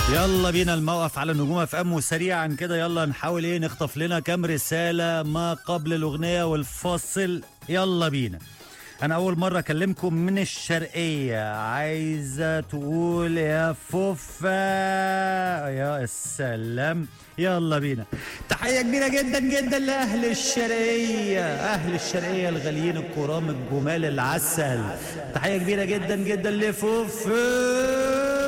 يلا بينا الموقف على نجوم اف ام وسريعا كده يلا نحاول ايه نخطف لنا كام رساله ما قبل الاغنيه والفاصل يلا بينا انا اول مره اكلمكم من الشرقيه عايزه تقول يا فوفا يا السلام يلا بينا تحيه كبيره جدا جدا لاهل الشرقيه اهل الشرقيه الغاليين الكرام الجمال العسل تحيه كبيره جدا جدا لفوفا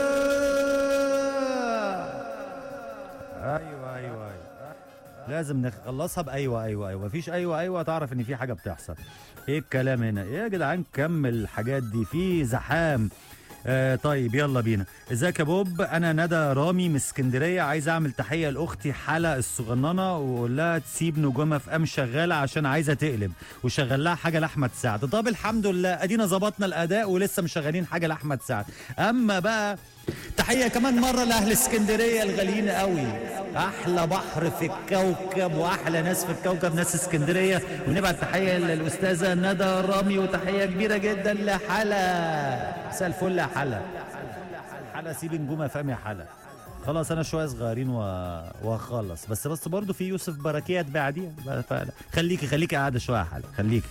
ايوه ايوه ايوه لازم نخلصها بايوه ايوه ايوه مفيش ايوه ايوه تعرف ان في حاجه بتحصل ايه الكلام هنا ايه يا جدعان كمل الحاجات دي في زحام آه طيب يلا بينا ازيك يا بوب انا ندى رامي من اسكندريه عايز اعمل تحيه لاختي حلا الصغننه واقول لها تسيب نجومها في ام شغاله عشان عايزه تقلب وشغل لها حاجه لاحمد سعد طب الحمد لله ادينا ظبطنا الاداء ولسه مشغلين حاجه لاحمد سعد اما بقى تحيه كمان مره لاهل اسكندريه الغاليين قوي احلى بحر في الكوكب واحلى ناس في الكوكب ناس اسكندريه ونبعت تحيه للاستاذه ندى رامي وتحيه كبيره جدا لحلا مساء الفل يا حلا حلا سيب نجوم افهم يا حلا خلاص انا شويه صغيرين و... واخلص بس بس برضه في يوسف بركات بعديها خليكي خليكي قاعده شويه يا حلا خليكي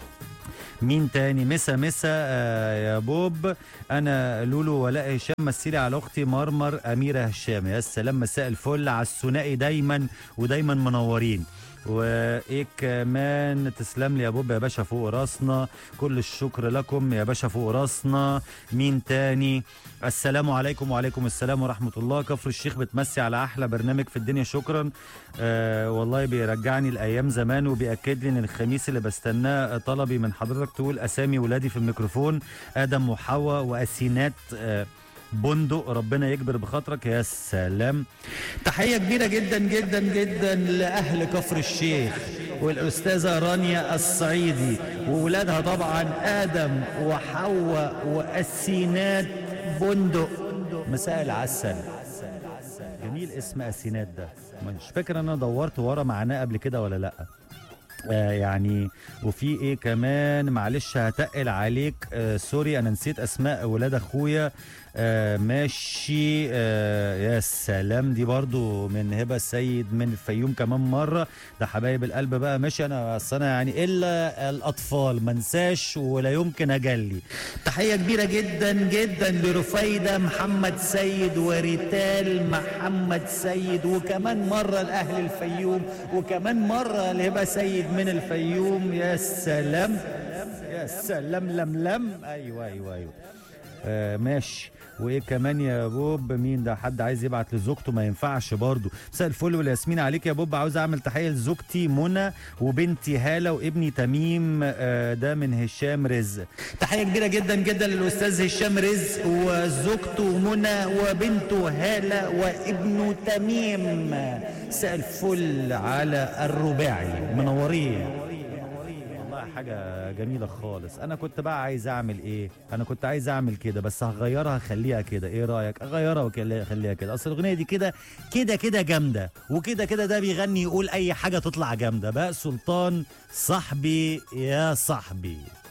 مين تاني مسا مسا آه يا بوب انا لولو ولاء هشام مثلي على اختي مرمر اميره هشام يا سلام مساء الفل على الثنائي دايما ودايما منورين وايه كمان تسلم لي يا بوب يا باشا فوق راسنا كل الشكر لكم يا باشا فوق راسنا مين تاني السلام عليكم وعليكم السلام ورحمه الله كفر الشيخ بتمسي على احلى برنامج في الدنيا شكرا آه والله بيرجعني لايام زمان وبياكد لي ان الخميس اللي بستناه طلبي من حضرتك تقول اسامي ولادي في الميكروفون ادم وحواء واسينات آه بندق ربنا يكبر بخاطرك يا سلام تحيه كبيره جدا جدا جدا لاهل كفر الشيخ والاستاذه رانيا الصعيدي وولادها طبعا ادم وحواء واسينات بندق مساء العسل جميل اسم اسينات ده مش فاكر انا دورت ورا معناه قبل كده ولا لا آه يعني وفي ايه كمان معلش هتقل عليك آه سوري انا نسيت اسماء ولاد اخويا آه ماشي آه يا سلام دي برضو من هبه السيد من الفيوم كمان مره ده حبايب القلب بقى ماشي انا اصل انا يعني الا الاطفال ما انساش ولا يمكن اجلي تحيه كبيره جدا جدا لرفيده محمد سيد وريتال محمد سيد وكمان مره لاهل الفيوم وكمان مره لهبه سيد من الفيوم يا سلام يا سلام لم لم ايوه ايوه ايوه آه ماشي وايه كمان يا بوب مين ده حد عايز يبعت لزوجته ما ينفعش برضه مساء الفل والياسمين عليك يا بوب عاوز اعمل تحيه لزوجتي منى وبنتي هاله وابني تميم آه ده من هشام رزق تحيه كبيره جدا جدا للاستاذ هشام رزق وزوجته منى وبنته هاله وابنه تميم مساء الفل على الرباعي منورين حاجه جميله خالص انا كنت بقى عايز اعمل ايه انا كنت عايز اعمل كده بس هغيرها اخليها كده ايه رايك اغيرها واخليها كده اصل الاغنيه دي كده كده كده جامده وكده كده ده بيغني يقول اي حاجه تطلع جامده بقى سلطان صاحبي يا صاحبي